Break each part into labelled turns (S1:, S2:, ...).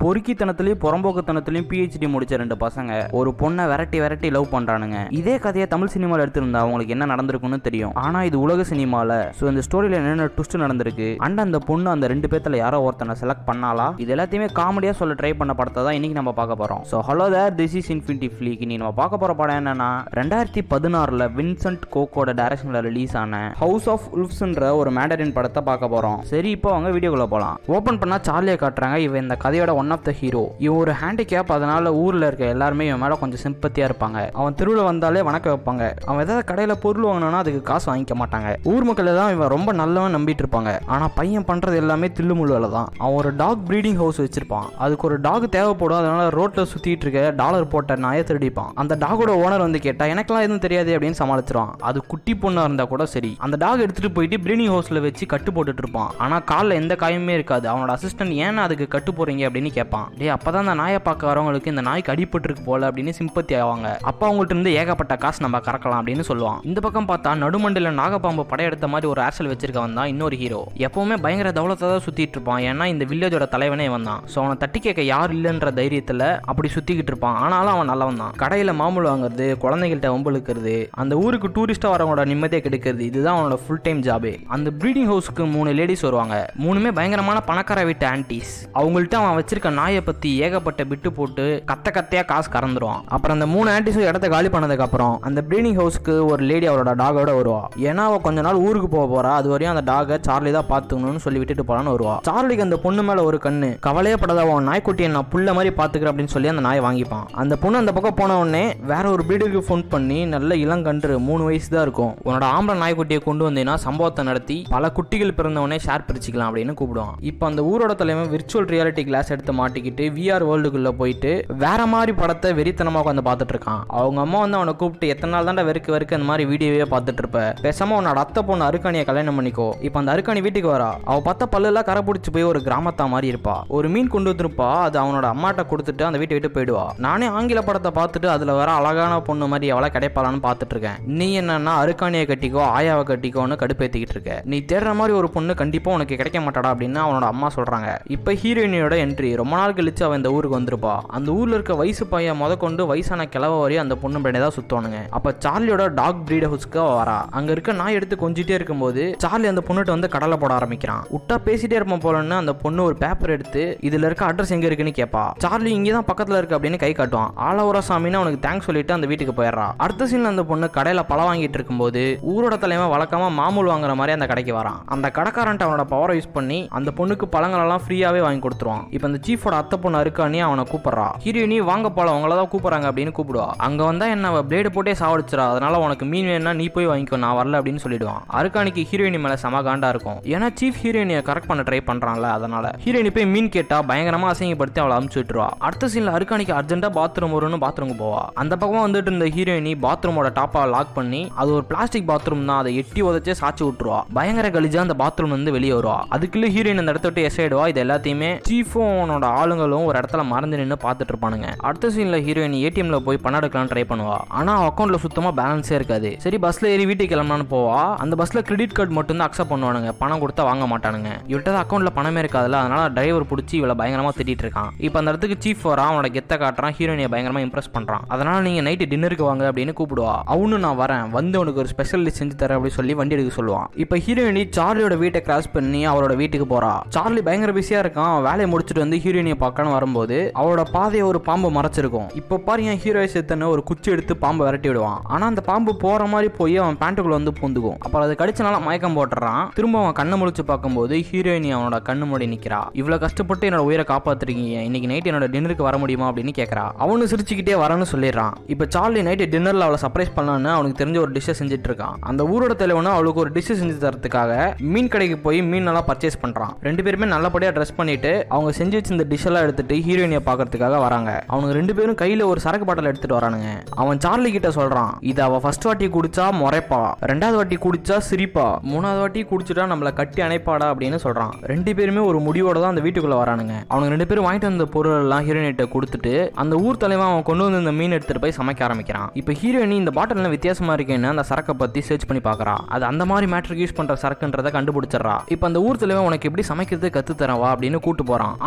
S1: பொறுக்கித்தனத்திலயும் புறம்போக்குத்தனத்திலயும் PhD முடிச்ச ரெண்டு பசங்க ஒரு பொண்ணை விரட்டி விரட்டி லவ் பண்றானுங்க இதே கதையை தமிழ் சினிமால எடுத்திருந்தா அவங்களுக்கு என்ன நடந்திருக்கும்னு தெரியும் ஆனா இது உலக சினிமால சோ இந்த ஸ்டோரியில என்னென்ன ட்விஸ்ட் நடந்திருக்கு அண்ட் அந்த பொண்ணு அந்த ரெண்டு பேர்த்துல யாரோ ஒருத்தனை செலக்ட் பண்ணாலா இது எல்லாத்தையுமே காமெடியா சொல்ல ட்ரை பண்ண படத்தை தான் இன்னைக்கு நம்ம பார்க்க போறோம் so hello there this is infinity fleek இன்னைக்கு நம்ம பார்க்க போற படம் என்னன்னா ரெண்டாயிரத்தி பதினாறுல வின்சென்ட் கோக்கோட டைரக்ஷன்ல ரிலீஸ் ஆன ஹவுஸ் ஆஃப் உல்ஃப்ஸ்ன்ற ஒரு மேண்டரின் படத்தை பார்க்க போறோம் சரி இப்போ அவங்க வீடியோக்குள்ள போலாம் ஓபன் பண்ணா சார்லியை காட்டுறாங்க இவன் இந்த கதையோட ஒன் ஆஃப் த ஹீரோ இவன் ஒரு ஹேண்டிகேப் அதனால ஊர்ல இருக்க எல்லாருமே இவன் மேல கொஞ்சம் சிம்பத்தியா இருப்பாங்க அவன் தெருவில் வந்தாலே வணக்க வைப்பாங்க அவன் ஏதாவது கடையில பொருள் வாங்கினா அதுக்கு காசு வாங்கிக்க மாட்டாங்க ஊர் மக்கள் தான் இவன் ரொம்ப நல்லவன் நம்பிட்டு இருப்பாங்க ஆனா பையன் பண்றது எல்லாமே தில்லுமுள்ளு வேலை தான் அவன் ஒரு டாக் ப்ரீடிங் ஹவுஸ் வச்சிருப்பான் அதுக்கு ஒரு டாக் தேவைப்படும் அதனால ரோட்ல சுத்திட்டு இருக்க டாலர் போட்ட நாயை திருடிப்பான் அந்த டாகோட ஓனர் வந்து கேட்டா எனக்கெல்லாம் எதுவும் தெரியாது அப்படின்னு சமாளிச்சிருவான் அது குட்டி பொண்ணா இருந்தா கூட சரி அந்த டாக் எடுத்துட்டு போயிட்டு ப்ரீடிங் ஹவுஸ்ல வச்சு கட்டு போட்டுட்டு இருப்பான் ஆனா காலில் எந்த காயமே இருக்காது அவனோட அசிஸ்டன்ட் ஏன் அதுக்கு கட்டு போறீங்க அப்படின்னு கேட்பான் டே அப்பதான் அந்த நாயை பார்க்க வரவங்களுக்கு இந்த நாய் கடிபட்டிருக்கு போல அப்படின்னு சிம்பத்தி ஆவாங்க அப்ப அவங்கள்ட்ட இருந்து ஏகப்பட்ட காசு நம்ம கறக்கலாம் அப்படின்னு சொல்லுவான் இந்த பக்கம் பார்த்தா நடுமண்டில நாகப்பாம்பு படையெடுத்த மாதிரி ஒரு ஆர்சல் வச்சிருக்கவன் தான் இன்னொரு ஹீரோ எப்பவுமே பயங்கர தௌலத்தை தான் சுத்திட்டு இருப்பான் ஏன்னா இந்த வில்லேஜோட தலைவனே இவன் தான் ஸோ அவனை தட்டி கேட்க யார் இல்லைன்ற தைரியத்துல அப்படி சுத்திக்கிட்டு இருப்பான் ஆனாலும் அவன் நல்லவன் தான் கடையில மாமூல் வாங்குறது குழந்தைகள்கிட்ட வம்புழுக்கிறது அந்த ஊருக்கு டூரிஸ்டா வரவங்களோட நிம்மதியை கெடுக்கிறது இதுதான் அவனோட ஃபுல் டைம் ஜாபே அந்த ப்ரீடிங் ஹவுஸ்க்கு மூணு லேடிஸ் வருவாங்க மூணுமே பயங்கரமான பணக்கார வீட்டு ஆன்டிஸ் அவங்கள்ட்ட அவன் வச்சிருக்க நாயை பத்தி ஏகப்பட்ட பிட்டு போட்டு கத்த கத்தையா காசு கறந்துருவான் அப்புறம் அந்த மூணு ஆன்டிஸும் இடத்த காலி பண்ணதுக்கு அப்புறம் அந்த ப்ரீடிங் ஹவுஸ்க்கு ஒரு லேடி அவரோட டாகோட வருவா ஏன்னா அவ கொஞ்ச நாள் ஊருக்கு போக போறா அது வரையும் அந்த டாகை சார்லி தான் பாத்துக்கணும்னு சொல்லி விட்டுட்டு போறான்னு வருவா சார்லிக்கு அந்த பொண்ணு மேல ஒரு கண்ணு கவலையே படாத அவன் நாய்க்குட்டியை நான் புள்ள மாதிரி பாத்துக்கிறேன் அப்படின்னு சொல்லி அந்த நாயை வாங்கிப்பான் அந்த பொண்ணு அந்த பக்கம் போன உடனே வேற ஒரு பிரீடுக்கு ஃபோன் பண்ணி நல்ல இளங்கன்று மூணு வயசு தான் இருக்கும் உன்னோட ஆம்பளை நாய்க்குட்டியை கொண்டு வந்தீங்கன்னா சம்பவத்தை நடத்தி பல குட்டிகள் பிறந்தவனே ஷேர் பிரிச்சுக்கலாம் அப்படின்னு கூப்பிடுவான் இப்போ அந்த ஊரோட தலைவன் விர்ச்சுவல் ரியாலிட்டி கிளாஸ் எடுத்து மாட்டிக்கிட்டு விஆர் வேர்ல்டுக்குள்ள போயிட்டு வேற மாதிரி படத்தை வெறித்தனமா உட்காந்து பார்த்துட்டு இருக்கான் அவங்க அம்மா வந்து அவனை கூப்பிட்டு எத்தனை நாள் தாண்டா வெறுக்க வெறுக்க அந்த மாதிரி வீடியோவே பார்த்துட்டு இருப்ப பேசாம உன்னோட அத்தை பொண்ணு அருக்காணியை கல்யாணம் பண்ணிக்கோ இப்போ அந்த அருக்காணி வீட்டுக்கு வரா அவ பார்த்த பல்லுலாம் கரை பிடிச்சி போய் ஒரு கிராமத்தா மாதிரி இருப்பா ஒரு மீன் கொண்டு வந்திருப்பா அது அவனோட அம்மாட்ட கொடுத்துட்டு அந்த வீட்டை விட்டு போயிடுவா நானே ஆங்கில படத்தை பார்த்துட்டு அதுல வர அழகான பொண்ணு மாதிரி எவ்வளோ கிடைப்பாளான்னு பார்த்துட்டு இருக்கேன் நீ என்னன்னா அருக்காணியை கட்டிக்கோ ஆயாவை கட்டிக்கோன்னு கடுப்பேத்திக்கிட்டு இருக்க நீ தேடுற மாதிரி ஒரு பொண்ணு கண்டிப்பா உனக்கு கிடைக்க மாட்டாடா அப்படின்னு அவனோட அம்மா சொல்றாங்க இப்போ ஹீரோயினியோட என்ட்ரி ரொம்ப நாள் கழிச்சு அவன் இந்த ஊருக்கு வந்திருப்பா அந்த ஊர்ல இருக்க வயசு பையன் முத கொண்டு வயசான கிழவ வரையும் அந்த பொண்ணு பின்னாடி தான் சுத்துவானுங்க அப்ப சார்லியோட டாக் பிரீட் ஹவுஸ்க்கு அவ வரா அங்க இருக்க நாய் எடுத்து கொஞ்சிட்டே இருக்கும்போது சார்லி அந்த பொண்ணுகிட்ட வந்து கடலை போட ஆரம்பிக்கிறான் விட்டா பேசிட்டே இருப்போம் போலன்னு அந்த பொண்ணு ஒரு பேப்பர் எடுத்து இதுல இருக்க அட்ரஸ் எங்க இருக்குன்னு கேப்பா சார்லி இங்கே தான் பக்கத்துல இருக்கு அப்படின்னு கை காட்டுவான் ஆலவரா சாமின்னு அவனுக்கு தேங்க்ஸ் சொல்லிட்டு அந்த வீட்டுக்கு போயிடுறா அடுத்த சீன்ல அந்த பொண்ணு கடையில பழம் வாங்கிட்டு இருக்கும்போது ஊரோட தலைவன் வழக்கமா மாமூல் வாங்குற மாதிரி அந்த கடைக்கு வரான் அந்த கடைக்காரன்ட்ட அவனோட பவரை யூஸ் பண்ணி அந்த பொண்ணுக்கு பழங்கள் எல்லாம் ஃப்ரீயாவே வாங்கி கொடுத்துருவான் இப்போ அந்த சீஃபோட அத்தை பொண்ணு அருக்கானி அவனை கூப்பிடுறா ஹீரோயினி வாங்க போல அவங்கள தான் கூப்பிடுறாங்க அப்படின்னு கூப்பிடுவா அங்க வந்தா என்ன பிளேடு போட்டே சாவடிச்சிடா அதனால உனக்கு மீன் வேணும்னா நீ போய் வாங்கிக்கோ நான் வரல அப்படின்னு சொல்லிடுவான் அருக்கானிக்கு ஹீரோயினி மேல செம காண்டா இருக்கும் ஏன்னா சீஃப் ஹீரோயினியை கரெக்ட் பண்ண ட்ரை பண்றான்ல அதனால ஹீரோயினி போய் மீன் கேட்டா பயங்கரமா அசிங்கப்படுத்தி அவளை அமுச்சு விட்டுருவா அடுத்த சீன்ல அருக்கானிக்கு அர்ஜென்ட்டா பாத்ரூம் வரும்னு பாத்ரூமுக்கு போவா அந்த பக்கமா வந்துட்டு இருந்த ஹீரோயினி பாத்ரூமோட டாப்பா லாக் பண்ணி அது ஒரு பிளாஸ்டிக் பாத்ரூம் தான் அதை எட்டி உதச்சே சாச்சி விட்டுருவா பயங்கர கலிஜா அந்த பாத்ரூம் வந்து வெளியே வருவா அதுக்குள்ள ஹீரோயின் அந்த இடத்த விட்டு எஸ் ஆயிடுவா இது எல்லாத்தையுமே சீஃபும் அவனோட ஆளுங்களும் ஒரு இடத்துல மறந்து நின்று பார்த்துட்டு இருப்பானுங்க அடுத்த சீன்ல ஹீரோயின் ஏடிஎம்ல போய் பணம் எடுக்கலாம் ட்ரை பண்ணுவா ஆனா அக்கௌண்ட்ல சுத்தமா பேலன்ஸே இருக்காது சரி பஸ்ல ஏறி வீட்டுக்கு கிளம்பலான்னு போவா அந்த பஸ்ல கிரெடிட் கார்டு மட்டும் தான் அக்செப்ட் பண்ணுவானுங்க பணம் கொடுத்தா வாங்க மாட்டானுங்க இவர்கிட்ட அக்கௌண்ட்ல பணமே இருக்காதுல்ல அதனால டிரைவர் பிடிச்சி இவளை பயங்கரமா திட்டிட்டு இருக்கான் இப்போ அந்த இடத்துக்கு சீஃப் வரான் அவனோட கெத்த காட்டுறான் ஹீரோயினை பயங்கரமா இம்ப்ரெஸ் பண்றான் அதனால நீங்க நைட்டு டின்னருக்கு வாங்க அப்படின்னு கூப்பிடுவா அவனும் நான் வரேன் வந்து உனக்கு ஒரு ஸ்பெஷல் டிஷ் செஞ்சு தரேன் அப்படின்னு சொல்லி வண்டி எடுக்க சொல்லுவான் இப்போ ஹீரோயினி சார்லியோட வீட்டை கிராஸ் பண்ணி அவரோட வீட்டுக்கு போறா சார்லி பயங்கர பிஸியா இருக்கான் அவன் வேலையை முடிச்சுட்டு வந்து ஹீரோயினியை பார்க்கணும் வரும்போது அவளோட பாதையை ஒரு பாம்பு மறைச்சிருக்கும் இப்போ பாரு என் ஹீரோயை சேர்த்தன ஒரு குச்சி எடுத்து பாம்பை விரட்டி விடுவான் ஆனா அந்த பாம்பு போற மாதிரி போய் அவன் பேண்ட்டுக்குள்ள வந்து பூந்துக்கும் அப்புறம் அது கடிச்சனால மயக்கம் போட்டுறான் திரும்ப அவன் கண்ணை முழிச்சு பார்க்கும்போது ஹீரோயினி அவனோட கண்ணு முடி நிக்கிறா இவ்வளவு கஷ்டப்பட்டு என்னோட உயிரை காப்பாத்திருக்கீங்க இன்னைக்கு நைட் என்னோட டின்னருக்கு வர முடியுமா அப்படின்னு கேட்கறா அவனு சிரிச்சுக்கிட்டே வரேன்னு சொல்லிடுறான் இப்போ சார்லி நைட்டு டின்னர்ல அவளை சர்ப்ரைஸ் பண்ணலான்னு அவனுக்கு தெரிஞ்ச ஒரு டிஷ்ஷை செஞ்சுட்டு இருக்கான் அந்த ஊரோட தலைவனும் அவளுக்கு ஒரு டிஷ் செஞ்சு தரதுக்காக மீன் கடைக்கு போய் மீன் எல்லாம் பர்ச்சேஸ் பண்றான் ரெண்டு பேருமே நல்லபடியா ட்ரெஸ் பண்ணிட்டு அவங்க செஞ்சு வச்சிருந்த டிஷ் எல்லாம் எடுத்துட்டு ஹீரோயினியை பார்க்கறதுக்காக வராங்க அவங்க ரெண்டு பேரும் கையில ஒரு சரக்கு பாட்டில் எடுத்துட்டு வரானுங்க அவன் சார்லி கிட்ட சொல்றான் இது அவ ஃபர்ஸ்ட் வாட்டி குடிச்சா முறைப்பா ரெண்டாவது வாட்டி குடிச்சா சிரிப்பா மூணாவது வாட்டி குடிச்சிட்டா நம்மள கட்டி அணைப்பாடா அப்படின்னு சொல்றான் ரெண்டு பேருமே ஒரு முடிவோட தான் அந்த வீட்டுக்குள்ள வரானுங்க அவங்க ரெண்டு பேரும் வாங்கிட்டு வந்த பொருள் எல்லாம் ஹீரோயினிட்ட கொடுத்துட்டு அந்த ஊர் தலைவன் அவன் கொண்டு வந்து இந்த மீன் எடுத்துட்டு போய் சமைக்க ஆரம்பிக்கிறான் இப்போ ஹீரோயினி இந்த பாட்டில் எல்லாம் வித்தியாசமா இருக்கேன்னு அந்த சரக்கை பத்தி சர்ச் பண்ணி பார்க்கறா அது அந்த மாதிரி மேட்ருக்கு யூஸ் பண்ற சரக்குன்றத கண்டுபிடிச்சிடறா இப்போ அந்த ஊர் தலைவன் உனக்கு எப்படி சமைக்கிறது கத்து தரவா அப்படின்னு கூட்டு போறான் ஆனா அதுக்குள்ள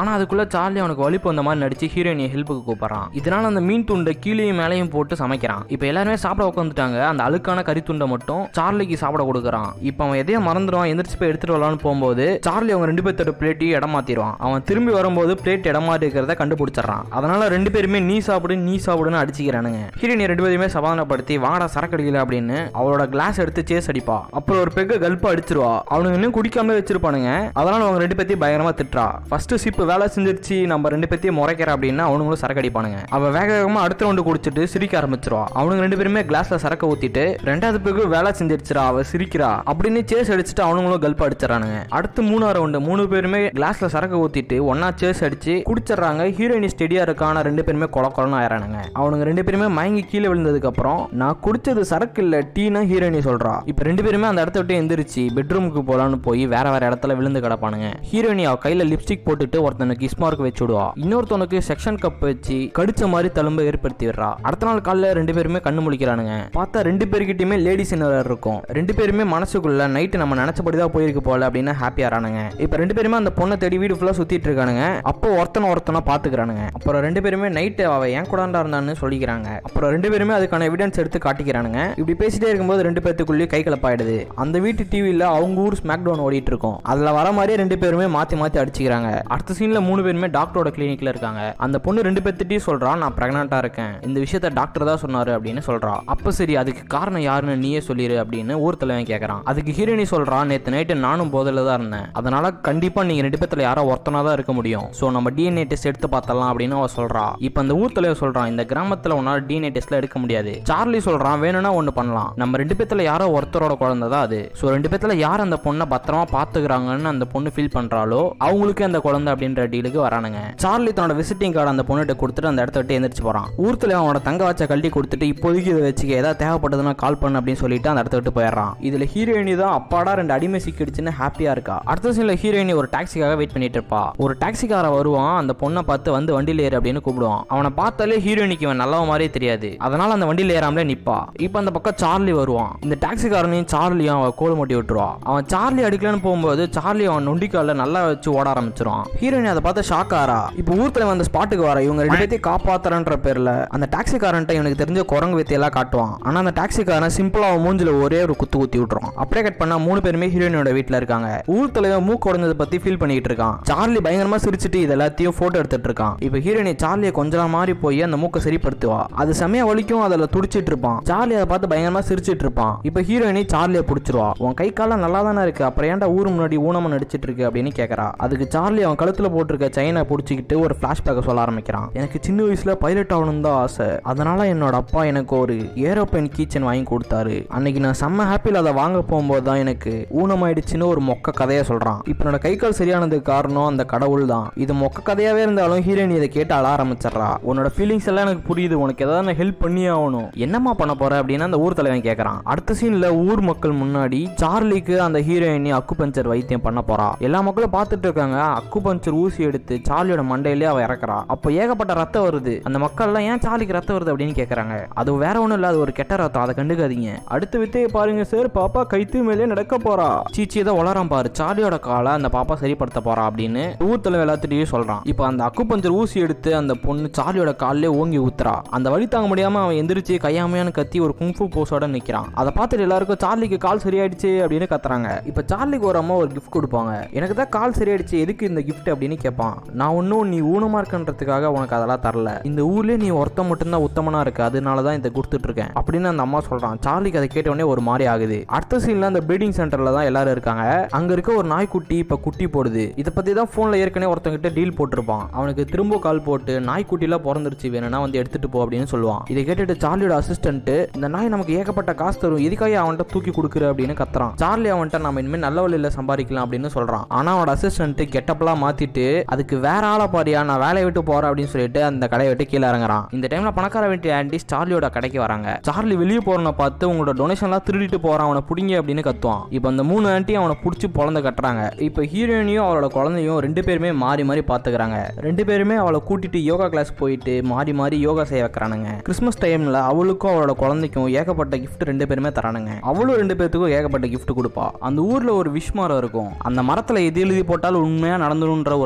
S1: சார்லி அவனுக்கு வலிப்பு வந்த மாதிரி நடிச்சு ஹீரோயினியை ஹெல்ப்புக்கு கூப்பிடுறான் இதனால அந்த மீன் துண்டை கீழேயும் மேலேயும் போட்டு சமைக்கிறான் இப்போ எல்லாருமே சாப்பிட உட்காந்துட்டாங்க அந்த அழுக்கான கறி துண்டை மட்டும் சார்லிக்கு சாப்பிட கொடுக்குறான் இப்போ அவன் எதையும் மறந்துடுவான் எந்திரிச்சு போய் எடுத்துட்டு வரலாம்னு போகும்போது சார்லி அவங்க ரெண்டு பேர்த்தோட பிளேட்டையும் இடம் மாத்திடுவான் அவன் திரும்பி வரும்போது பிளேட் இடம் மாற்றி இருக்கிறத கண்டுபிடிச்சிடறான் அதனால ரெண்டு பேருமே நீ சாப்பிடு நீ சாப்பிடுன்னு அடிச்சுக்கிறானுங்க ஹீரோயினி ரெண்டு பேருமே சமாதானப்படுத்தி வாடா சரக்கு அடிக்கல அப்படின்னு அவளோட கிளாஸ் எடுத்து சேஸ் அடிப்பா அப்புறம் ஒரு பெக்க கல்ப்பா அடிச்சிருவா அவனுங்க இன்னும் குடிக்காம வச்சிருப்பானுங்க அதனால அவங்க ரெண்டு பேத்தையும் பயங்கரமா திட்டுறா ஃபர்ஸ்ட் சிப்பு வேலை செஞ்சிருச்சு நம்ம ரெண்டு பேத்தையும் முறைக்கிற அப்படின்னா அவனுங்களும் சரக்கு அடிப்பானுங்க அவ வேக வேகமா அடுத்த ரவுண்டு குடிச்சிட்டு சிரிக்க ஆரம்பிச்சிருவா அவனுங்க ரெண்டு பேருமே கிளாஸ்ல சரக்கு ஊத்திட்டு ரெண்டாவது பிறகு வேலை செஞ்சிருச்சுரா அவ சிரிக்கிறா அப்படின்னு சேஸ் அடிச்சுட்டு அவனுங்களும் கல்ப் அடிச்சிடறானுங்க அடுத்து மூணாவது ரவுண்டு மூணு பேருமே கிளாஸ்ல சரக்கு ஊத்திட்டு ஒன்னா சேஸ் அடிச்சு குடிச்சிடுறாங்க ஹீரோயினி ஸ்டெடியா இருக்கான ரெண்டு பேருமே கொல கொலன்னு ஆயிரானுங்க அவனுங்க ரெண்டு பேருமே மயங்கி கீழே விழுந்ததுக்கு அப்புறம் நான் குடிச்சது சரக்கு இல்ல டீனா ஹீரோயினி சொல்றா இப்ப ரெண்டு பேருமே அந்த இடத்த விட்டு எந்திரிச்சு பெட்ரூமுக்கு போலான்னு போய் வேற வேற இடத்துல விழுந்து கிடப்பானுங்க ஹீரோயினி அவ கையில லிப்ஸ்டிக் போட்டுட்டு ஒருத்தனுக்கு கிஸ்மார்க் வச்சு விடுவா இன்னொருத்தவனுக்கு செக்ஷன் கப் வச்சு கடிச்ச மாதிரி தழும்ப ஏற்படுத்தி விடுறா அடுத்த நாள் காலைல ரெண்டு பேருமே கண்ணு முழிக்கிறானுங்க பார்த்தா ரெண்டு பேர்கிட்டயுமே லேடிஸ் இன்னர் இருக்கும் ரெண்டு பேருமே மனசுக்குள்ள நைட்டு நம்ம நினைச்சபடி தான் போயிருக்கு போல அப்படின்னு ஹாப்பியாரானுங்க இப்ப ரெண்டு பேருமே அந்த பொண்ணை தேடி வீடு ஃபுல்லா சுத்திட்டு இருக்கானுங்க அப்போ ஒருத்தனை ஒருத்தனை பாத்துக்கிறானுங்க அப்புறம் ரெண்டு பேருமே நைட்டு அவ ஏன் கூடாண்டா இருந்தான்னு சொல்லிக்கிறாங்க அப்புறம் ரெண்டு பேருமே அதுக்கான எவிடன்ஸ் எடுத்து காட்டிக்கிறானுங்க இப்படி பேசிட்டே இருக்கும்போது ரெண்டு பேத்துக்குள்ளேயே கை கலப்பாயிடுது அந்த வீட்டு டிவியில அவங்க ஊர் ஸ்மாக் டவுன் ஓடிட்டு இருக்கும் அதுல வர மாதிரியே ரெண்டு பேருமே மாத்தி மாத்தி அடிச்சுக்கிறாங்க அடுத்த சீன்ல மூணு பேருமே டாக்டரோட கிளினிக்ல இருக்காங்க அந்த பொண்ணு ரெண்டு பேர்த்திட்டையும் சொல்றா நான் பிரெக்னண்டா இருக்கேன் இந்த விஷயத்த டாக்டர் தான் சொன்னாரு அப்படின்னு சொல்றா அப்ப சரி அதுக்கு காரணம் யாருன்னு நீயே சொல்லிரு அப்படின்னு ஊர் தலைவன் கேக்குறான் அதுக்கு ஹீரோயினி சொல்றா நேத்து நைட்டு நானும் போதில் தான் இருந்தேன் அதனால கண்டிப்பா நீங்க ரெண்டு பேத்துல யாரோ ஒருத்தனா தான் இருக்க முடியும் சோ நம்ம டிஎன்ஏ டெஸ்ட் எடுத்து பார்த்தலாம் அப்படின்னு அவ சொல்றா இப்ப அந்த ஊர் தலைவர் சொல்றான் இந்த கிராமத்துல உன்னால டிஎன்ஏ டெஸ்ட்ல எடுக்க முடியாது சார்லி சொல்றான் வேணும்னா ஒண்ணு பண்ணலாம் நம்ம ரெண்டு பேத்துல யாரோ ஒருத்தரோட குழந்தை தான் அது சோ ரெண்டு பேத்துல யார் அந்த பொண்ணை பத்திரமா பாத்துக்கிறாங்கன்னு அந்த பொண்ணு ஃபீல் பண்றாலோ அவங்களுக்கு அந்த குழந்தை அப்படின்ற டீலுக்கு வரானுங்க சார்லி தன்னோட விசிட்டிங் கார்டு அந்த பொண்ணுகிட்ட கொடுத்துட்டு அந்த இடத்த விட்டு எந்திரிச்சு போறான் ஊர் தலைவன் அவனோட தங்க வச்ச கழட்டி கொடுத்துட்டு இப்போதைக்கு இதை வச்சுக்க ஏதாவது தேவைப்பட்டதுன்னா கால் பண்ணு அப்படின்னு சொல்லிட்டு அந்த இடத்த விட்டு போயிடுறான் இதுல ஹீரோயினி தான் அப்பாடா ரெண்டு அடிமை சிக்கிடுச்சுன்னு ஹாப்பியா இருக்கா அடுத்த சீன்ல ஹீரோயினி ஒரு டாக்ஸிக்காக வெயிட் பண்ணிட்டு இருப்பா ஒரு டாக்ஸிக்கார வருவான் அந்த பொண்ணை பார்த்து வந்து வண்டியில் ஏறு அப்படின்னு கூப்பிடுவான் அவனை பார்த்தாலே ஹீரோயினிக்கு இவன் நல்லவன் மாதிரியே தெரியாது அதனால அந்த வண்டியில் ஏறாமலே நிப்பா இப்போ அந்த பக்கம் சார்லி வருவான் இந்த டாக்ஸிக்காரனையும் சார்லியும் அவன் கோல் மூட்டி விட்டுருவா அவன் சார்லி அடிக்கலன்னு போகும்போது சார்லி அவன் நொண்டிக்கால நல்லா வச்சு ஓட ஆரம்பிச்சிருவான் ஹீரோயினி அதை பார்த்து ஷாக் ஆறா இப்போ ஊர்த்துல வந்த ஸ்பாட்டுக்கு வர இவங்க ரெண்டு பேத்தையும் காப்பாத்துறன்ற பேர்ல அந்த டாக்ஸிக்காரன்ட்ட இவனுக்கு தெரிஞ்ச குரங்கு வித்தையெல்லாம் காட்டுவான் ஆனா அந்த டாக்ஸிக்காரன் சிம்பிளா அவன் மூஞ்சில ஒரே ஒரு குத்து குத்தி விட்டுருவான் அப்படியே கட் பண்ணா மூணு பேருமே ஹீரோயினோட வீட்ல இருக்காங்க ஊர் தலைவன் மூக்கு உடஞ்சதை பத்தி ஃபீல் பண்ணிட்டு இருக்கான் சார்லி பயங்கரமா சிரிச்சிட்டு இது எல்லாத்தையும் போட்டோ எடுத்துட்டு இருக்கான் இப்போ ஹீரோயினி சார்லியை கொஞ்சம் மாறி போய் அந்த மூக்கை சரிப்படுத்துவா அது செமையா வலிக்கும் அதில் துடிச்சிட்டு இருப்பான் சார்லி அதை பார்த்து பயங்கரமா சிரிச்சிட்டு இருப்பான் இப்போ ஹீரோயினி சார்லியை பிடிச்சிருவா உன் கை காலம் நல்லா தானே இருக்கு அப்புறம் ஏன்டா ஊர் முன்னாடி ஊனமா நடிச்சிட்டு இருக்கு அப்படின்னு கேட்கறா அதுக்கு சார்லி அவன் கழுத்துல போட்டிருக்க செயினை பிடிச்சிக்கிட்டு ஒரு ஃபிளாஷ்பேக்கை சொல்ல ஆரம்பிக்கிறான் எனக்கு சின்ன வயசுல பைலட் ஆகணும் தான் ஆசை அதனால என்னோட அப்பா எனக்கு ஒரு ஏரோப்ளேன் கீச்சன் வாங்கி கொடுத்தாரு அன்னைக்கு நான் செம்ம ஹாப்பியில் அதை வாங்க போகும்போது தான் எனக்கு ஊனமாயிடுச்சுன்னு ஒரு மொக்க கதையை சொல்றான் இப்போ என்னோட கை கால் சரியானதுக்கு காரணம் அந்த கடவுள் தான் இது மொக்க கதையாவே இருந்தாலும் ஹீரோயின் இதை கேட்டு அழ ஆரம்பிச்சிடுறா உன்னோட ஃபீலிங்ஸ் எல்லாம் எனக்கு புரியுது உனக்கு ஏதாவது நான் ஹெல்ப் பண்ணியே ஆகணும் என்னம்மா பண்ண போற அப்படின்னு அந்த ஊர் தலைவன் கேட்கறான் அடுத்த சீன்ல ஊர் மக்கள் முன்னாடி சார்லிக்கு அந்த ஹீரோயினி அக்கு பஞ்சர் வைத்தியம் பண்ண போறா எல்லா மக்களும் பார்த்துட்டு இருக்காங்க அக்கு பஞ்சர் ஊசி எடுத்து சார்லியோட மண்டையிலே அவ இறக்குறா அப்போ ஏகப்பட்ட ரத்தம் வருது அந்த மக்கள் எல்லாம் ஏன் சார்லிக்கு ரத்தம் வருது அப்படின்னு கேட்கறாங்க அது வேற ஒண்ணும் இல்ல அது ஒரு கெட்ட ரத்தம் அதை கண்டுக்காதீங்க அடுத்த வித்தையை பாருங்க சார் பாப்பா கைத்து மேலே நடக்க போறா சீச்சி தான் உளறான் பாரு சார்லியோட காலை அந்த பாப்பா சரிப்படுத்த போறா அப்படின்னு ஊர் தலைவர் எல்லாத்திட்டையும் சொல்றான் இப்போ அந்த அக்கு பஞ்சர் ஊசி எடுத்து அந்த பொண்ணு சார்லியோட காலிலே ஓங்கி ஊத்துறா அந்த வலி தாங்க முடியாம அவன் எந்திரிச்சு கையாமையான்னு கத்தி ஒரு குங்ஃபு போஸோட நிக்கிறான் அதை பார்த்துட்டு எல்லாருக்கும் சார்லிக்கு கால் சரியாயிடுச்சு அப்படின்னு கத்துறாங்க இப்போ சார்லிக்கு ஒரு அம்மா ஒரு கிஃப்ட் கொடுப்பாங்க எனக்கு தான் கால் சரியாயிடுச்சு எதுக்கு இந்த கிஃப்ட் அப்படின்னு கேட்பான் நான் ஒன்றும் நீ ஊனமா இருக்கன்றதுக்காக உனக்கு அதெல்லாம் தரல இந்த ஊர்லயே நீ ஒருத்தன் மட்டும்தான் உத்தமனா இருக்கு அதனால தான் இதை கொடுத்துட்டு இருக்கேன் அப்படின்னு அந்த அம்மா சொல்றான் சார்லிக்கு அதை கேட்ட உடனே ஒரு மாதிரி ஆகுது அடுத்த சீன்ல அந்த ப்ரீடிங் சென்டர்ல தான் எல்லாரும் இருக்காங்க அங்க இருக்க ஒரு நாய்க்குட்டி இப்ப குட்டி போடுது இதை பத்தி தான் போன்ல ஏற்கனவே ஒருத்தங்கிட்ட டீல் போட்டிருப்பான் அவனுக்கு திரும்ப கால் போட்டு நாய்க்குட்டிலாம் பிறந்துருச்சு வேணும்னா வந்து எடுத்துட்டு போ அப்படின்னு சொல்லுவான் இதை கேட்டுட்டு சார்லியோட அசிஸ்டன்ட் இந்த நாய் நமக்கு ஏகப்பட்ட காசு தரும் எதுக்காக அவன்கிட்ட தூக்கி கொடுக்குற அப்படின்னு கத்துறான் சார்லி அவன்கிட்ட நம்ம இனிமேல் நல்ல வழியில சம்பாதிக்கலாம் அப்படின்னு சொல்றான் ஆனா அவனோட அசிஸ்டன்ட் கெட்டப்லாம் மாத்திட்டு அதுக்கு வேற ஆளை பாரியா நான் வேலையை விட்டு போறேன் அப்படின்னு சொல்லிட்டு அந்த கடையை விட்டு கீழே இறங்குறான் இந்த டைம்ல பணக்கார வேண்டிய ஆண்டி சார்லியோட கடைக்கு வராங்க சார்லி வெளியே போறவனை பார்த்து உங்களோட டொனேஷன்லாம் திருடிட்டு போறான் அவனை பிடிங்க அப்படின்னு கத்துவான் இப்போ அந்த மூணு ஆண்டி அவனை பிடிச்சி பொழந்த கட்டுறாங்க இப்போ ஹீரோயினையும் அவளோட குழந்தையும் ரெண்டு பேருமே மாறி மாறி பாத்துக்கிறாங்க ரெண்டு பேருமே அவளை கூட்டிட்டு யோகா கிளாஸ் போயிட்டு மாறி மாறி யோகா செய்ய வைக்கிறானுங்க கிறிஸ்மஸ் டைம்ல அவளுக்கும் அவளோட குழந்தைக்கும் ஏகப்பட்ட gift ரெண்டு பேருமே தரானுங்க அவளும் ரெண்டு பேத்துக்கும் ஏகப்பட்ட gift கொடுப்பா அந்த ஊர்ல ஒரு விஷ் மரம் இருக்கும் அந்த மரத்துல எது எழுதி போட்டாலும் உண்மையா நடந்துருன்ற ஒரு நம்பிக்கை இருக்கும்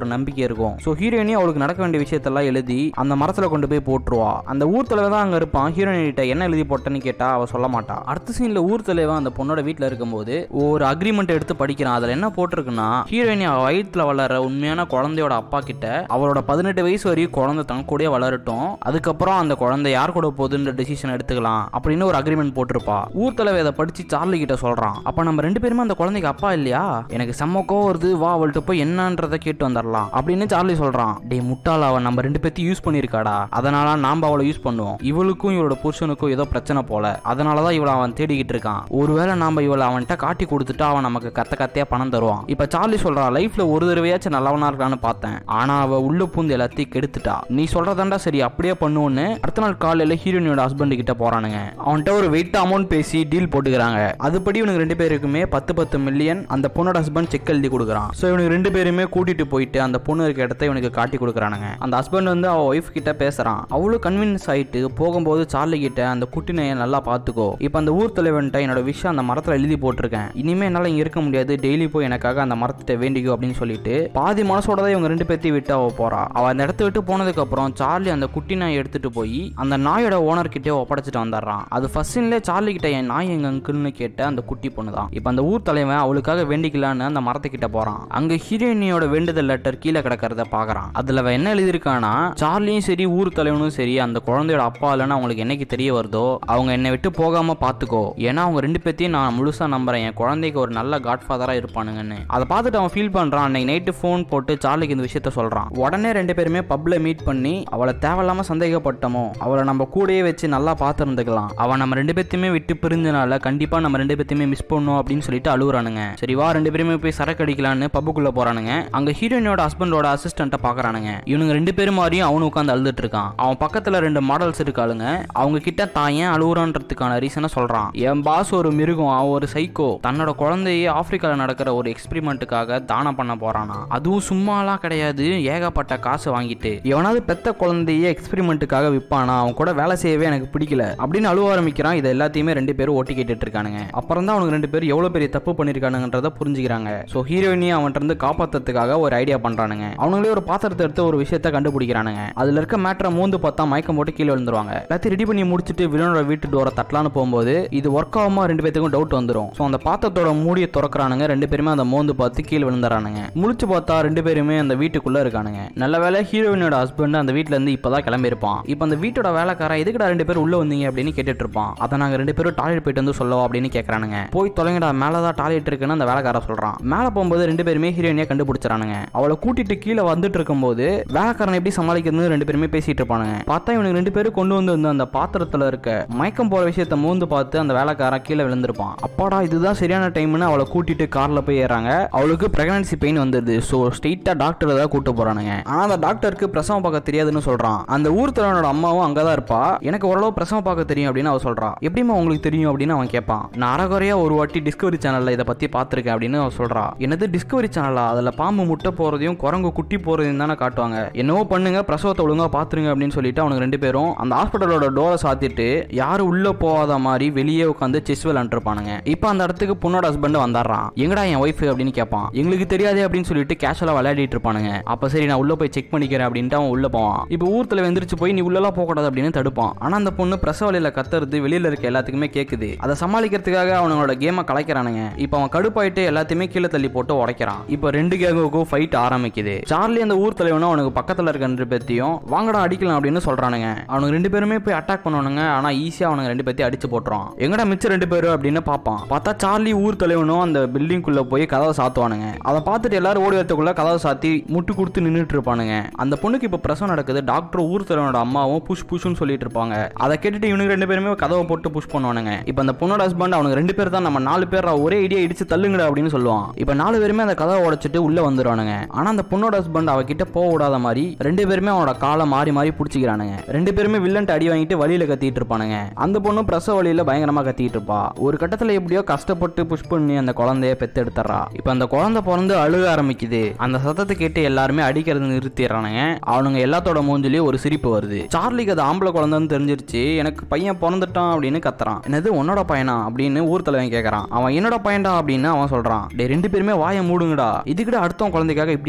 S1: இருக்கும் ஸோ ஹீரோயினி அவளுக்கு நடக்க வேண்டிய விஷயத்தெல்லாம் எழுதி அந்த மரத்துல கொண்டு போய் போட்டுருவா அந்த ஊர் தலைவன் தான் அங்க இருப்பான் ஹீரோயின் கிட்ட என்ன எழுதி போட்டேன்னு கேட்டா அவ சொல்ல மாட்டா அடுத்த சீன்ல ஊர் தலைவன் அந்த பொண்ணோட வீட்ல இருக்கும்போது ஒரு அக்ரிமெண்ட் எடுத்து படிக்கிறான் அதுல என்ன போட்டிருக்குன்னா ஹீரோயினி அவ வயிற்றுல வளர உண்மையான குழந்தையோட அப்பா கிட்ட அவளோட பதினெட்டு வயசு வரையும் குழந்தை தன் கூடயே வளரட்டும் அதுக்கப்புறம் அந்த குழந்தை யார் கூட போகுதுன்ற டிசிஷன் எடுத்துக்கலாம் அப்படின்னு ஒரு அக்ரிமெண்ட் போட்டிருப்பா ஊர் தலைவர் இதை படிச்சு சார்லி கிட்ட சொல்றான் அப்ப நம்ம ரெண்டு பேருமே அந்த குழந்தைக்கு அப்பா இல்லையா எனக்கு செம்ம கோவம் வருது வா அவள்கிட்ட போய் என்னன்றதை கேட்டு வந்துடலாம் அப்படின்னு சார்லி சொல்றான் டேய் முட்டாள் அவன் நம்ம ரெண்டு பேர்த்தையும் யூஸ் பண்ணியிருக்காடா அதனால நாம அவளை யூஸ் பண்ணுவோம் இவளுக்கும் இவளோட புருஷனுக்கும் ஏதோ பிரச்சனை போல அதனாலதான் இவளை அவன் தேடிக்கிட்டு இருக்கான் ஒருவேளை நாம இவளை அவன்கிட்ட காட்டி கொடுத்துட்டா அவன் நமக்கு கத்த கத்தையா பணம் தருவான் இப்ப சார்லி சொல்றான் லைஃப்ல ஒரு தடவையாச்சும் நல்லவனா இருக்கான்னு பார்த்தேன் ஆனா அவ உள்ள பூந்து எல்லாத்தையும் கெடுத்துட்டா நீ சொல்றதாண்டா சரி அப்படியே பண்ணுவோன்னு அடுத்த நாள் காலையில ஹீரோயினோட ஹஸ்பண்ட் கிட்ட போறானுங்க அவன்கிட்ட ஒரு வெயிட் அமௌண்ட் பேசி டீல் போட்டுக்கிறாங்க அதுபடி இவனுக்கு ரெண்டு பேருக்குமே பத்து பத்து மில்லியன் அந்த பொண்ணோட ஹஸ்பண்ட் செக் எழுதி கொடுக்குறான் ஸோ இவனுக்கு ரெண்டு பேருமே கூட்டிட்டு போயிட்டு அந்த பொண்ணு இருக்க இடத்த இவனுக்கு காட்டி கொடுக்குறானுங்க அந்த ஹஸ்பண்ட் வந்து அவ ஒய்ஃப் கிட்ட பேசுறான் அவளும் கன்வின்ஸ் ஆயிட்டு போகும்போது சார்லி கிட்ட அந்த குட்டி நாயை நல்லா பார்த்துக்கோ இப்போ அந்த ஊர் தலைவன்ட்ட என்னோட விஷயம் அந்த மரத்தில் எழுதி போட்டிருக்கேன் இனிமே என்னால் இங்கே இருக்க முடியாது டெய்லி போய் எனக்காக அந்த மரத்திட்ட வேண்டிக்கோ அப்படின்னு சொல்லிட்டு பாதி மனசோட தான் இவங்க ரெண்டு பேர்த்தையும் விட்டு அவ போறா அவ அந்த இடத்த விட்டு போனதுக்கு அப்புறம் சார்லி அந்த குட்டி நாயை எடுத்துட்டு போய் அந்த நாயோட ஓனர் கிட்டே ஒப்படைச்சிட்டு வந்துடுறான் அது ஃபர்ஸ்ட் சீன்ல சார்லி கிட்ட என் நாய் எங்க அங்கிள்னு கேட்ட அந்த குட்டி பொண்ணு தான் இப்போ அந்த ஊர் தலைவன் அவளுக்காக வேண்டிக்கலான்னு அந்த மரத்துக்கிட்ட போறான் அங்க ஹீரோயினியோட வேண்டுதல் லெட்டர் கீழே கிடக்கிறத பாக்குறான் அதுல அவ என்ன எழுதியிருக்கானா சார்லியும் சரி ஊர் தலைவனும் சரி அந்த குழந்தையோட அப்பா இல்லைன்னு அவங்களுக்கு என்னைக்கு தெரிய வருதோ அவங்க என்னை விட்டு போகாம பாத்துக்கோ ஏன்னா அவங்க ரெண்டு பேர்த்தையும் நான் முழுசா நம்புறேன் என் குழந்தைக்கு ஒரு நல்ல காட் ஃபாதரா இருப்பானுங்கன்னு அதை பார்த்துட்டு அவன் ஃபீல் பண்றான் அன்னைக்கு நைட்டு ஃபோன் போட்டு சார்லிக்கு இந்த விஷயத்த சொல்றான் உடனே ரெண்டு பேருமே பப்ல மீட் பண்ணி அவளை தேவையில்லாம சந்தேகப்பட்டமோ அவளை நம்ம கூடயே வச்சு நல்லா பார்த்துருந்துக்கலாம் அவன் நம்ம ரெண்டு பேர்த்தையுமே விட்டு பிரிஞ்சனால கண்டிப்பா நம்ம ரெண்டு பேர்த்தையுமே மிஸ் பண்ணும் அப்படின்னு சொல்லிட்டு அழுகுறானுங்க சரி வா ரெண்டு பேருமே போய் சரக்கு அடிக்கலான்னு பப்புக்குள்ள போறானுங்க அங்க ஹீரோயினோட ஹஸ்பண்டோட அசிஸ்டண்ட்டை பாக்குறானுங்க இவனுங்க ரெண்டு பேரும் மாதிரியும் அவனு உட்காந்து அழுதுட்டு இருக்கான் அவன் பக்கத்துல ரெண்டு மாடல்ஸ் இருக்காளுங்க அவங்க கிட்ட தான் ஏன் அழுகுறான்றதுக்கான ரீசனை சொல்றான் என் பாஸ் ஒரு மிருகம் அவன் ஒரு சைக்கோ தன்னோட குழந்தையை ஆப்பிரிக்கால நடக்கிற ஒரு எக்ஸ்பெரிமெண்ட்டுக்காக தானம் பண்ண போறானா அதுவும் சும்மாலாம் கிடையாது ஏகப்பட்ட காசு வாங்கிட்டு எவனாவது பெத்த குழந்தைய எக்ஸ்பெரிமெண்ட்டுக்காக விற்பானா அவன் கூட வேலை செய்யவே எனக்கு பிடிக்கல அப்படின்னு அழுவ ஆரம்பிக்கிறான் இது எல்லாத்தையுமே ரெண்டு பேரும் ஓட்டி கேட்டுட்டு இருக்கானுங்க அப்புறம் தான் அவனுக்கு ரெண்டு பேரும் எவ்வளவு பெரிய தப்பு பண்ணிருக்கானுங்கன்றத புரிஞ்சுக்கிறாங்க ஸோ ஹீரோயினியை அவன்கிட்ட இருந்து காப்பாத்துறதுக்காக ஒரு ஐடியா பண்றானுங்க அவனுங்களே ஒரு பாத்திரத்தை எடுத்து ஒரு விஷயத்த கண்டுபிடிக்கிறானுங்க அதுல இருக்க மேட்டரை மூந்து பார்த்தா மயக்கம் போட்டு கீழே விழுந்துருவாங்க எல்லாத்தையும் ரெடி பண்ணி முடிச்சுட்டு வில்லனோட வீட்டு டோரை தட்டலான்னு போகும்போது இது ஒர்க் ஆகாம ரெண்டு பேத்துக்கும் டவுட் வந்துடும் ஸோ அந்த பாத்திரத்தோட மூடியை திறக்கிறானுங்க ரெண்டு பேருமே அந்த மோந்து பார்த்து கீழே விழுந்துறானுங்க முழிச்சு பார்த்தா ரெண்டு பேருமே அந்த வீட்டுக்குள்ள இருக்கானுங்க நல்ல வேலை ஹீரோயினோட ஹஸ்பண்ட் அந்த வீட்ல இருந்து இப்பதான் கிளம்பியிருப்பான் இப்போ அந்த வீட்டோட வேலைக்காரன் எதுக்குடா ரெண்டு பேரும் உள்ள வந்தீங்க அப்படின்னு கேட்டுட்டு இருப்பான் அதை நாங்க ரெண்டு பேரும் டாய்லெட் போயிட்டு வந்து சொல்லவா அப்படின்னு கேட்கறானுங்க போய் தொலைங்கடா மேலதான் டாய்லெட் இருக்குன்னு அந்த வேலைக்காரன் சொல்றான் மேல போகும்போது ரெண்டு பேருமே ஹீரோயினியா கண்டுபிடிச்சானுங்க அவளை கூட்டிட்டு கீழே வந்துட்டு இருக்கும்போது வேலைக்காரன் எப்படி சமாளிக்கிறதுன்னு ரெண்டு பேருமே பேசிட்டு இருப்பானுங்க பார்த்தா இவனுக்கு ரெண்டு பேரும் கொண்டு வந்து வந்து அந்த பாத்திரத்துல இருக்க மயக்கம் போற விஷயத்த மூந்து பார்த்து அந்த வேலைக்காரன் கீழே விழுந்திருப்பான் அப்பாடா இதுதான் சரியான டைம்னு அவளை கூட்டிட்டு கார்ல போய் ஏறாங்க அவளுக்கு பிரெக்னன்சி பெயின் வந்துருது ஸோ ஸ்ட்ரெயிட்டா டாக்டர் தான் கூட்டு போறானுங்க ஆனா அந்த டாக்டருக்கு பிரசவம் பார்க்க தெரியாதுன்னு சொல்றான் அந்த ஊர் தலைவனோட அம்மாவும் அங்கதான் இருப்பா எனக்கு ஓரளவு பிரசவம் பார்க்க தெரியும் அப்படின்னு அவ சொல்றா எப்படிமா உங்களுக்கு தெரியும் அப்படின்னு அவன் கேட்பான் நான் அறகுறையா ஒரு வாட்டி டிஸ்கவரி சேனல்ல இதை பத்தி பார்த்திருக்கேன் அப்படின்னு அவ சொல்றா என்னது டிஸ்கவரி சேனலா அதுல பாம்பு முட்டை போறதையும் குரங்கு குட்டி போறதையும் தானே காட்டுவாங்க என்னவோ பண்ணுங்க பிரசவத்தை ஒழுங்கா பாத்துருங்க அப்படின்னு சொல்லிட்டு அவனுக்கு ரெண்டு பேரும் அந்த ஹாஸ்பிட்டலோட டோரை சாத்திட்டு யாரும் உள்ள போகாத மாதிரி வெளியே உட்காந்து செஸ் விளாண்டுருப்பானுங்க இப்போ அந்த இடத்துக்கு பொண்ணோட ஹஸ்பண்ட் வந்தாடுறான் எங்கடா என் ஒய்ஃப் அப்படின்னு கேட்பான் எங்களுக்கு தெரியாதே அப்படின்னு சொல்லிட்டு கேஷுவலா விளையாடிட்டு இருப்பானுங்க அப்ப சரி நான் உள்ள போய் செக் பண்ணிக்கிறேன் அப்படின்ட்டு அவன் உள்ள போவான் இப்போ ஊர்த்துல வெந்திரிச்சு போய் நீ உள்ளலாம் போக கூடாது அப்படின்னு தடுப்பான் ஆனா அந்த பொண்ணு பிரசவ வழியில கத்துறது வெளியில இருக்க எல்லாத்துக்குமே கேக்குது அதை சமாளிக்கிறதுக்காக அவனோட கேமை கலைக்கிறானுங்க இப்போ அவன் கடுப்பாயிட்டு எல்லாத்தையுமே கீழே தள்ளி போட்டு உடைக்கிறான் இப்போ ரெண்டு கேங்குக்கும் ஃபைட் ஆரம்பிக்குது சார்லி அந்த ஊர் தலைவனும் அவனுக்கு பக்கத்துல இருக்க ரெண்டு பேர்த்தையும் வாங்கடா அடிக்கலாம் அப்படின்னு சொல்றானுங்க அவனுக்கு ரெண்டு பேருமே போய் அட்டாக் பண்ணுவானுங்க ஆனா ஈஸியா அவனுங்க ரெண்டு பேர்த்தையும் அடிச்சு போட்டுறான் எங்கடா மிச்சம் ரெண்டு பேரும் அப்படின்னு பார்ப்பான் பார்த்தா சார்லி ஊர் தலைவனும் அந்த பில்டிங் குள்ள போய் கதவை சாத்துவானுங்க அதை பார்த்துட்டு எல்லாரும் ஓடி வரத்துக்குள்ள கதவை சாத்தி முட்டு கொடுத்து நின்றுட்டு இருப்பானுங்க அந்த பொண்ணுக்கு இப்போ பிரசவம் நடக்குது டாக்டர் ஊர் தலைவனோட அம்மாவும் புஷ் புஷ்னு சொல்லிட்டு இருப்பாங்க அதை கேட்டுட்டு இவனுக்கு ரெண்டு பேருமே கதவை போட்டு புஷ் பண்ணுவானுங்க இப்போ அந்த பொண்ணோட ஹஸ்பண்ட் அவனுக்கு ரெண்டு பேர் தான் நம்ம நாலு பேர் ஒரே ஐடியா இடிச்சு தள்ளுங்கடா அப்படின்னு சொல்லுவான் இப்போ நாலு பேருமே அந்த கதவை உடைச்சிட்டு உள்ள வந்துருவானுங்க ஆனா அந்த பொண்ணோட ஹஸ்பண்ட் அவகிட்ட போக விடாத மாதிரி ரெண்டு பேருமே அவனோட காலை மாறி மாறி பிடிச்சிக்கிறானுங்க ரெண்டு பேருமே வில்லன்ட்டு அடி வாங்கிட்டு வழியில கத்திட்டு இருப்பானுங்க அந்த பொண்ணு பிரசவ வழியில பயங்கரமா கத்திட்டு இருப்பா ஒரு கட்டத்துல எப்படியோ கஷ்டப்பட்டு புஷ் பண்ணி அந்த குழந்தைய பெத்தெடுத்துறா இப்போ அந்த குழந்தை பிறந்து அழுக ஆரம்பிக்குது அந்த சத்தத்தை கேட்டு எல்லாருமே அடிக்கிறது நிறுத்திடுறானுங்க அவனுங்க எல்லாத்தோட மூஞ்சிலயும் ஒரு சிரிப்பு வருது சார்லிக்கு அது ஆம்பளை குழந்தைன்னு தெரிஞ்சிருச்சு எனக்கு பையன் பிறந்துட்டான் அப்படின்னு கத்துறான் என்னது உன்னோட பையனா அப்படின்னு ஊர் தலைவன் கேக்குறான் அவன் என்னோட பையன்டா அப்படின்னு அவன் சொல்றான் டே ரெண்டு பேருமே வாயை மூடுங்கடா இதுக்கிட்ட அடுத்தவன் குழந்தைக்காக இப்படி அடிச்சுக்க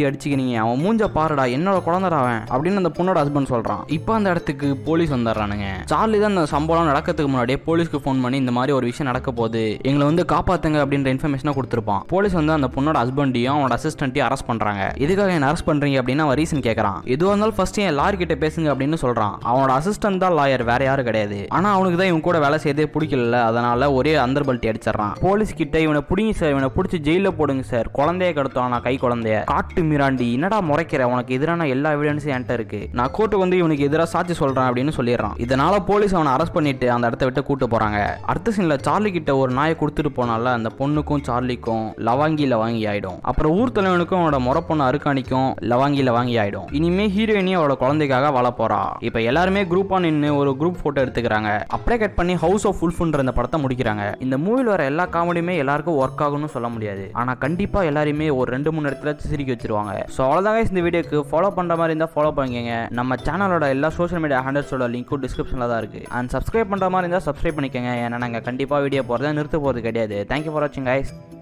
S1: நீ அவன் மூஞ்ச பாருடா என்னோட குழந்தைடா அவன் அப்படின்னு அந்த பொண்ணோட ஹஸ்பண்ட் சொல்றான் இப்போ அந்த இடத்துக்கு போலீஸ் வந்துடுறானுங்க சார்லி தான் அந்த சம்பவம் நடக்கிறதுக்கு முன்னாடியே போலீஸ்க்கு ஃபோன் பண்ணி இந்த மாதிரி ஒரு விஷயம் நடக்க போகுது எங்களை வந்து காப்பாத்துங்க அப்படின்ற இன்ஃபர்மேஷனை கொடுத்துருப்பான் போலீஸ் வந்து அந்த பொண்ணோட ஹஸ்பண்டையும் அவனோட அசிஸ்டன்ட்டையும் அரெஸ்ட் பண்றாங்க எதுக்காக என்ன அரெஸ்ட் பண்றீங்க அப்படின்னு அவன் ரீசன் கேட்கறான் எதுவாக இருந்தாலும் ஃபர்ஸ்ட் என் லாயர் கிட்ட பேசுங்க அப்படின்னு சொல்றான் அவனோட அசிஸ்டன்ட் தான் லாயர் வேற யாரும் கிடையாது ஆனா அவனுக்கு தான் இவன் கூட வேலை செய்யதே பிடிக்கல அதனால ஒரே அந்தர் பல்ட்டி அடிச்சிடறான் போலீஸ் கிட்ட இவனை பிடிங்க சார் இவனை பிடிச்சி ஜெயில போடுங்க சார் குழந்தைய கடத்தான் நான் கை குழந்தைய காட்டு மிராண்டி என்னடா முறைக்கிற உனக்கு எதிரான எல்லா எவிடன்ஸும் என்கிட்ட இருக்கு நான் கோர்ட்டுக்கு வந்து இவனுக்கு எதிராக சாட்சி சொல்றேன் அப்படின்னு சொல்லிடுறான் இதனால போலீஸ் அவனை அரெஸ்ட் பண்ணிட்டு அந்த இடத்த விட்டு கூட்டு போறாங்க அடுத்த சீன்ல சார்லி கிட்ட ஒரு நாயை கொடுத்துட்டு போனால அந்த பொண்ணுக்கும் சார்லிக்கும் லவாங்கி லவாங்கி ஆயிடும் அப்புறம் ஊர் தலைவனுக்கும் அவனோட முறை பொண்ணு அருக்காணிக்கும் லவாங்கி லவாங்கி ஆயிடும் இனிமே ஹீரோயினி அவளோட குழந்தைக்காக வாழ போறா இப்போ எல்லாருமே குரூப்பா நின்று ஒரு குரூப் போட்டோ எடுத்துக்கிறாங்க அப்படியே கட் பண்ணி ஹவுஸ் ஆஃப் ஃபுல்ஃபுன்ற இந்த படத்தை முடிக்கிறாங்க இந்த மூவில வர எல்லா காமெடியுமே எல்லாருக்கும் ஒர்க் ஆகும்னு சொல்ல முடியாது ஆனா கண்டிப்பா எல்லாரையுமே ஒரு ரெண்டு மூணு இடத்துல சிரிக்க வச்சிருவாங்க ஸோ அவ்வளோதாங்க இந்த வீடியோக்கு ஃபாலோ பண்ற மாதிரி இருந்தால் ஃபாலோ பண்ணிக்கங்க நம்ம சேனலோட எல்லா சோஷியல் மீடியா ஹேண்டல்ஸோட லிங்க்கும் டிஸ்கிரிப்ஷனில் தான் இருக்கு அண்ட் சப்ஸ்கிரைப் பண்ற மாதிரி இருந்தால் சப்ஸ்கிரைப் பண்ணிக்கங்க ஏன்னா நாங்கள் கண்டிப்பாக வீடியோ போகிறத நிறுத்த போகிறது கிடையாது தேங்க்யூ ஃபார் வாட்சிங் கைஸ்